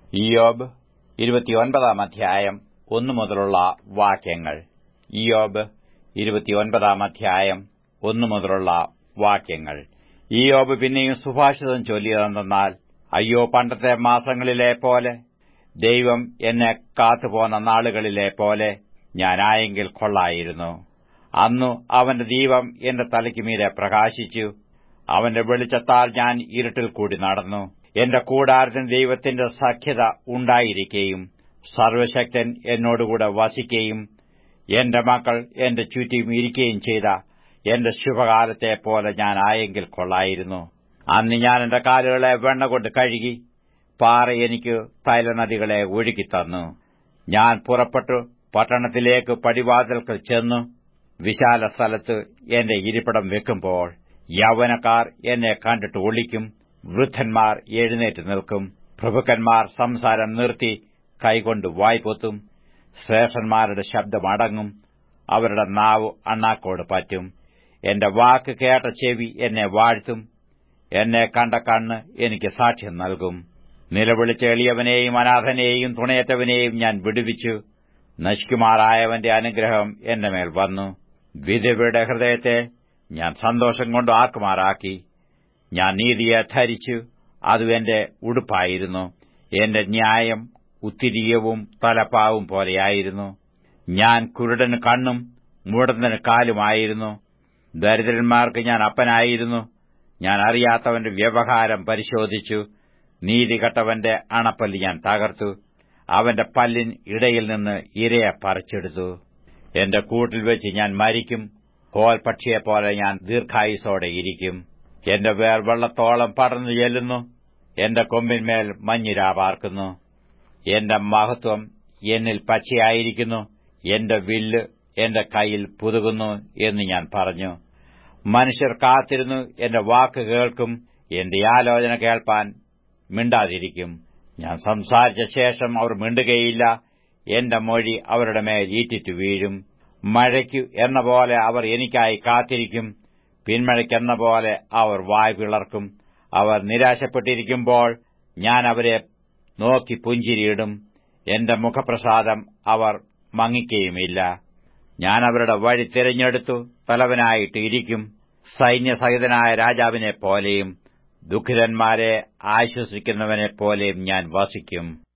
ഇയോബ് ഇരുപത്തിയൊൻപതാം അധ്യായം ഒന്നു മുതലുള്ള വാക്യങ്ങൾ ഇയോബ് ഇരുപത്തിയൊൻപതാം അധ്യായം ഒന്നു മുതലുള്ള വാക്യങ്ങൾ ഇയോബ് പിന്നെയും സുഭാഷിതം ചൊല്ലിയതെന്നാൽ അയ്യോ പണ്ടത്തെ മാസങ്ങളിലെ പോലെ ദൈവം എന്നെ കാത്തുപോന്ന നാളുകളിലെ പോലെ ഞാനായെങ്കിൽ കൊള്ളായിരുന്നു അന്നു അവന്റെ ദീപം എന്റെ തലയ്ക്ക് മീതെ പ്രകാശിച്ചു അവന്റെ വെളിച്ചത്താൽ ഞാൻ ഇരുട്ടിൽ കൂടി നടന്നു എന്റെ കൂടാരത്തിന് ദൈവത്തിന്റെ സഖ്യത ഉണ്ടായിരിക്കുകയും സർവശക്തൻ എന്നോടുകൂടെ വസിക്കുകയും എന്റെ മക്കൾ എന്റെ ചുറ്റും ഇരിക്കുകയും ചെയ്ത എന്റെ ശുഭകാലത്തെ പോലെ ഞാൻ ആയെങ്കിൽ കൊള്ളായിരുന്നു അന്ന് ഞാൻ എന്റെ കാലുകളെ വെണ്ണ കൊണ്ട് കഴുകി പാറ എനിക്ക് തൈലനദികളെ ഒഴുകിത്തന്നു ഞാൻ പുറപ്പെട്ടു പട്ടണത്തിലേക്ക് പടിവാതിൽക്കൽ ചെന്നു വിശാല സ്ഥലത്ത് എന്റെ ഇരിപ്പിടം വെക്കുമ്പോൾ യൗവനക്കാർ എന്നെ കണ്ടിട്ട് ഒളിക്കും വൃദ്ധന്മാർ എഴുന്നേറ്റ് നിൽക്കും പ്രഭുക്കന്മാർ സംസാരം നിർത്തി കൈകൊണ്ട് വായ്പൊത്തും ശ്രേഷ്ഠന്മാരുടെ ശബ്ദമടങ്ങും അവരുടെ നാവ് അണ്ണാക്കോട് പറ്റും എന്റെ വാക്ക് കേട്ട ചെവി എന്നെ വാഴ്ത്തും എന്നെ കണ്ട കണ്ണ് എനിക്ക് സാക്ഷ്യം നൽകും നിലവിളിച്ച എളിയവനെയും അനാഥനെയും തുണയറ്റവനെയും ഞാൻ വിടുവിച്ചു നശിക്കുമാറായവന്റെ അനുഗ്രഹം എന്റെ മേൽ വന്നു വിധവയുടെ ഹൃദയത്തെ ഞാൻ സന്തോഷം കൊണ്ട് ആക്കുമാറാക്കി ഞാൻ നീതിയെ ധരിച്ചു അതും എന്റെ ഉടുപ്പായിരുന്നു എന്റെ ന്യായം ഉത്തിരീയവും തലപ്പാവും പോലെയായിരുന്നു ഞാൻ കുരുടന് കണ്ണും മൂടന്തന് കാലുമായിരുന്നു ദരിദ്രന്മാർക്ക് ഞാൻ അപ്പനായിരുന്നു ഞാൻ അറിയാത്തവന്റെ വ്യവഹാരം പരിശോധിച്ചു നീതികെട്ടവന്റെ അണപ്പല്ല് ഞാൻ തകർത്തു അവന്റെ പല്ലിൻ ഇടയിൽ നിന്ന് ഇരയെ പറിച്ചെടുത്തു എന്റെ കൂട്ടിൽ വെച്ച് ഞാൻ മരിക്കും ഹോൽ പക്ഷിയെപ്പോലെ ഞാൻ ദീർഘായുസോടെ ഇരിക്കും എന്റെ വേർ വെള്ളത്തോളം പടർന്നു ചെല്ലുന്നു എന്റെ കൊമ്പിന്മേൽ മഞ്ഞിരാ പാർക്കുന്നു എന്റെ മഹത്വം എന്നിൽ പച്ചയായിരിക്കുന്നു എന്റെ വില്ല് എന്റെ കൈയിൽ പുതുകുന്നു എന്ന് ഞാൻ പറഞ്ഞു മനുഷ്യർ കാത്തിരുന്നു എന്റെ വാക്ക് കേൾക്കും എന്റെ ആലോചന കേൾപ്പാൻ മിണ്ടാതിരിക്കും ഞാൻ സംസാരിച്ച ശേഷം അവർ മിണ്ടുകയില്ല എന്റെ മൊഴി അവരുടെ മേൽ ഈറ്റിറ്റു വീഴും മഴയ്ക്കു എന്ന പോലെ അവർ എനിക്കായി കാത്തിരിക്കും പിന്മഴയ്ക്കെന്ന പോലെ അവർ വായ് പിളർക്കും അവർ നിരാശപ്പെട്ടിരിക്കുമ്പോൾ ഞാൻ അവരെ നോക്കി പുഞ്ചിരിയിടും എന്റെ മുഖപ്രസാദം അവർ മങ്ങിക്കുകയുമില്ല ഞാൻ അവരുടെ വഴി തിരഞ്ഞെടുത്തു തലവനായിട്ട് ഇരിക്കും സൈന്യസഹിതനായ രാജാവിനെ പോലെയും ദുഃഖിതന്മാരെ ആശ്വസിക്കുന്നവനെ പോലെയും ഞാൻ വസിക്കും